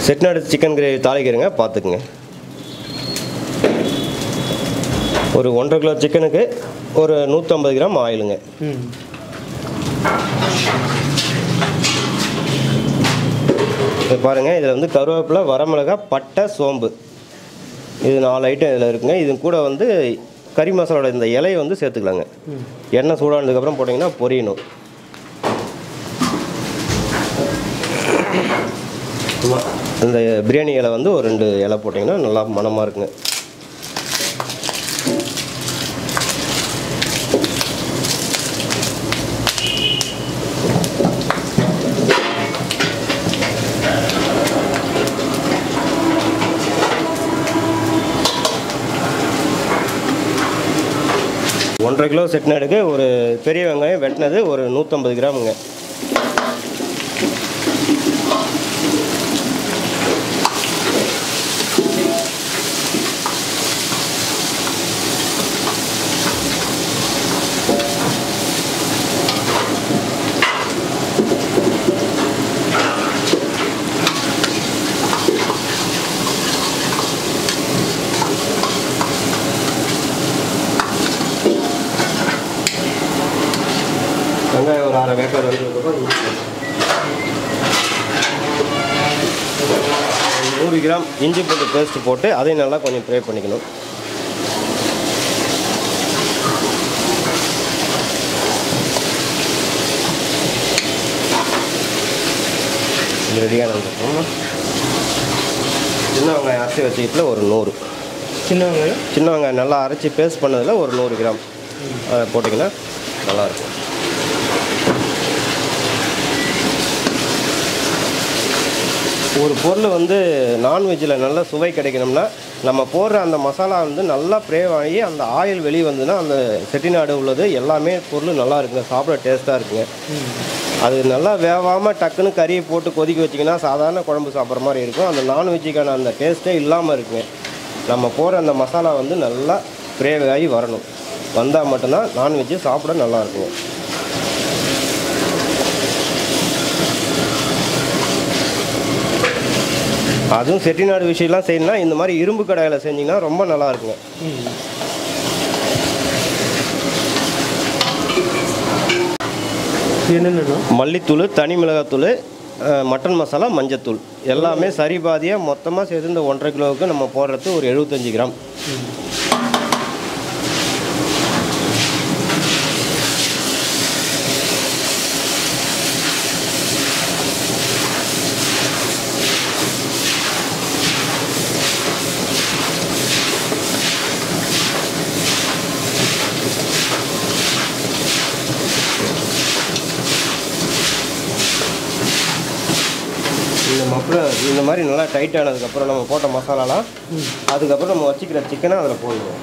Chettinad chicken gravy தாளிக்கிறேங்க பார்த்துக்குங்க ஒரு ஒன்றரை கிலோ சிக்கனுக்கு ஒரு நூற்றம்பது கிராம் ஆயிலுங்க ம் இது பாருங்கள் இதில் வந்து கருவேப்பிலை வரமிளகாய் பட்டை சோம்பு இது நாலு ஐட்டம் இதில் இருக்குங்க இது கூட வந்து கறி மசாலோட இந்த இலையை வந்து சேர்த்துக்கலாங்க எண்ணெய் சூடானதுக்கப்புறம் போட்டிங்கன்னா பொரியணும் சும்மா இந்த பிரியாணி இலை வந்து ஒரு ரெண்டு இலை போட்டிங்கன்னா நல்லா மணமாக இருக்குங்க ஒன்றரை கிலோ செட்டினாடுக்கு ஒரு பெரிய வெங்காயம் வெட்டினது ஒரு நூற்றம்பது கிராமுங்க வெங்காயம் ஒரு அரை வேக்காடு வந்ததுக்கப்புறம் நூறு கிராம் இஞ்சி பூண்டு பேஸ்ட் போட்டு அதையும் நல்லா கொஞ்சம் ஃப்ரை பண்ணிக்கணும் இது ரெடியானதுக்கப்புறம் சின்ன வெங்காயம் அரைச்சி வச்சுக்கிட்டுல ஒரு நூறு சின்ன வெங்காயம் சின்ன வெங்காயம் நல்லா அரைச்சி பேஸ்ட் பண்ணதில் ஒரு நூறு கிராம் அதை போட்டிங்கன்னா நல்லாயிருக்கும் ஒரு பொருள் வந்து நான்வெஜ்ஜில் நல்ல சுவை கிடைக்கணும்னா நம்ம போடுற அந்த மசாலா வந்து நல்லா ப்ரே ஆகி அந்த ஆயில் வெளியே வந்ததுன்னா அந்த செட்டிநாடு உள்ளது எல்லாமே பொருள் நல்லா இருக்குங்க சாப்பிட டேஸ்ட்டாக இருக்குங்க அது நல்லா வேகாமல் டக்குன்னு கறியை போட்டு கொதிக்க வச்சிங்கன்னா சாதாரண குழம்பு சாப்பிட்ற மாதிரி இருக்கும் அந்த நான்வெஜ்ஜுக்கான அந்த டேஸ்ட்டே இல்லாமல் இருக்குங்க நம்ம போடுற அந்த மசாலா வந்து நல்லா ப்ரே ஆகி வரணும் வந்தால் மட்டும்தான் நான்வெஜ்ஜு சாப்பிட நல்லா இருக்குங்க அதுவும் செட்டிநாடு விஷயம்லாம் செய்யணும்னா இந்த மாதிரி இரும்பு கடாயில் செஞ்சிங்கன்னா ரொம்ப நல்லா இருக்குங்க இது என்னென்னா மல்லித்தூள் தனி மிளகாத்தூள் அஹ், மட்டன் மசாலா மஞ்சத்தூள் எல்லாமே சரி பாதியாக மொத்தமாக சேர்த்து இந்த ஒன்றரை கிலோவுக்கு நம்ம போடுறது ஒரு எழுபத்தஞ்சு கிராம் இந்த மப்பில் இந்த மாதிரி நல்லா டைட் ஆனதுக்கப்புறம் நம்ம போட்ட மசாலாலாம் அதுக்கப்புறம் நம்ம வச்சுக்கிற சிக்கனை அதில் போடுவோம்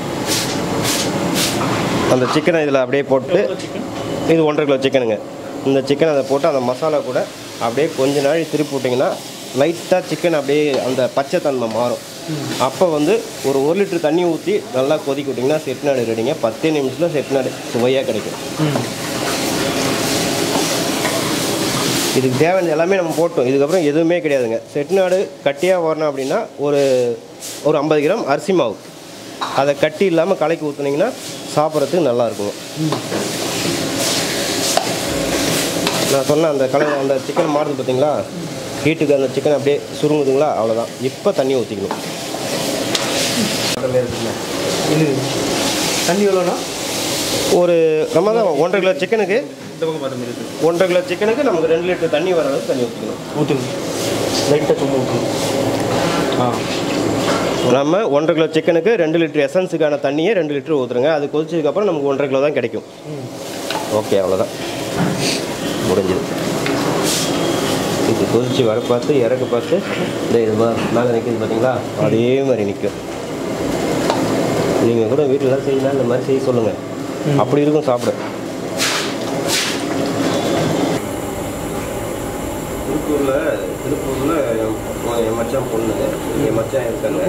அந்த சிக்கனை இதில் அப்படியே போட்டு சிக்கன் இது ஒன்றரை கிலோ சிக்கனுங்க இந்த சிக்கனை அதை போட்டு அந்த மசாலா கூட அப்படியே கொஞ்ச நாள் திருப்பி விட்டிங்கன்னா லைட்டாக சிக்கன் அப்படியே அந்த பச்சை தன்மை மாறும் அப்போ வந்து ஒரு ஒரு லிட்டர் தண்ணி ஊற்றி நல்லா கொதிக்க விட்டிங்கன்னா செட்டிநாடு ரெடிங்க பத்தே நிமிஷத்தில் செட்டிநாடு சுவையாக கிடைக்கும் இதுக்கு தேவையான எல்லாமே நம்ம போட்டோம் இதுக்கப்புறம் எதுவுமே கிடையாதுங்க செட்டிநாடு கட்டியாக வரணும் அப்படின்னா ஒரு ஒரு ஐம்பது கிராம் அரிசி மாவு அதை கட்டி இல்லாமல் கலக்கி ஊற்றுனீங்கன்னா சாப்பிட்றதுக்கு நல்லா இருக்குங்க நான் சொன்ன அந்த கலை அந்த சிக்கன் மாறுது பார்த்தீங்களா ஹீட்டுக்கு அந்த சிக்கன் அப்படியே சுருங்குதுங்களா அவ்வளோதான் இப்போ தண்ணி ஊற்றிக்கணும் இது தண்ணி எவ்வளோண்ணா ஒரு நம்ம தான் ஒன்றரை கிலோ சிக்கனுக்கு இந்த பக்கம் பார்த்த மாதிரி இருக்குது ஒன்றரை கிலோ சிக்கனுக்கு நமக்கு ரெண்டு லிட்டர் தண்ணி வர அளவுக்கு தண்ணி ஊற்றிக்கணும் ஊற்றுங்க லைட்டாக சும்மா ஊற்றுங்க ஆ நம்ம ஒன்றரை கிலோ சிக்கனுக்கு ரெண்டு லிட்டர் எசன்ஸுக்கான தண்ணியே ரெண்டு லிட்டர் ஊற்றுருங்க அது கொதிச்சதுக்கப்புறம் நமக்கு ஒன்றரை கிலோ தான் கிடைக்கும் ஓகே அவ்வளோதான் முடிஞ்சது இது கொதிச்சு வர பார்த்து இறக்க பார்த்து இந்த இது மா- மேலே நிற்கிது பார்த்தீங்களா அதே மாதிரி நிற்கும் நீங்கள் கூட வீட்டிலலாம் செய்யலாம் இந்த மாதிரி செய்ய சொல்லுங்கள் அப்படி இருக்கும் சாப்பிட திருப்பூரில் திருப்பூரில் என் மச்சான் பொண்ணு என் மச்சான் இருக்காங்க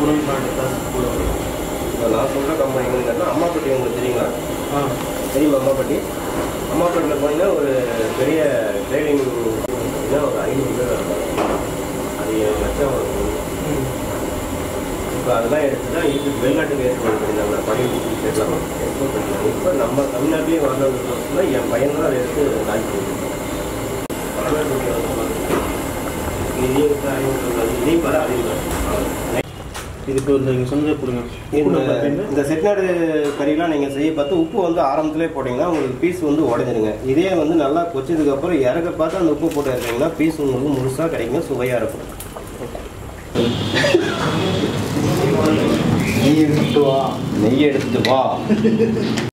இப்போ நான் சொல்கிற கம்பெனி எங்கன்னா அம்மாப்பட்டி உங்களுக்கு தெரியுங்களா ஆ தெரியுமா அம்மாப்பட்டி அம்மாப்பட்டியில் போனீங்கன்னா ஒரு பெரிய ட்ரைனிங் ஒரு ஐநூறு பேர் இருப்பாங்க அது இப்போ அதெல்லாம் எடுத்து தான் இது வெளிநாட்டுக்கு ஏற்றுமதி பண்ணியிருந்தாங்க பழைய எல்லாம் எக்ஸ்போர்ட் பண்ணியிருந்தாங்க இப்போ நம்ம தமிழ்நாட்டிலேயே வாங்கினதுல என் பையன் தான் அதை எடுத்து லான்ச் பண்ணியிருக்காங்க இதையும் இதையும் பல அதிகம் இதுக்கு இந்த நீங்கள் சொன்னதை கொடுங்க இந்த இந்த செட்நாடு கறியெல்லாம் நீங்கள் செய்ய பார்த்து உப்பு வந்து ஆரம்பத்திலே போட்டிங்கன்னா உங்களுக்கு பீஸ் வந்து உடஞ்சிடுங்க இதே வந்து நல்லா கொச்சதுக்கப்புறம் இறக்க பார்த்து அந்த உப்பு போட்டு இறக்கிங்கன்னா பீஸ் உங்களுக்கு முழுசாக கிடைக்கும் சுவையாக இருக்கும் நெய் எடுத்துட்டு வா நெய் எடுத்துட்டு வா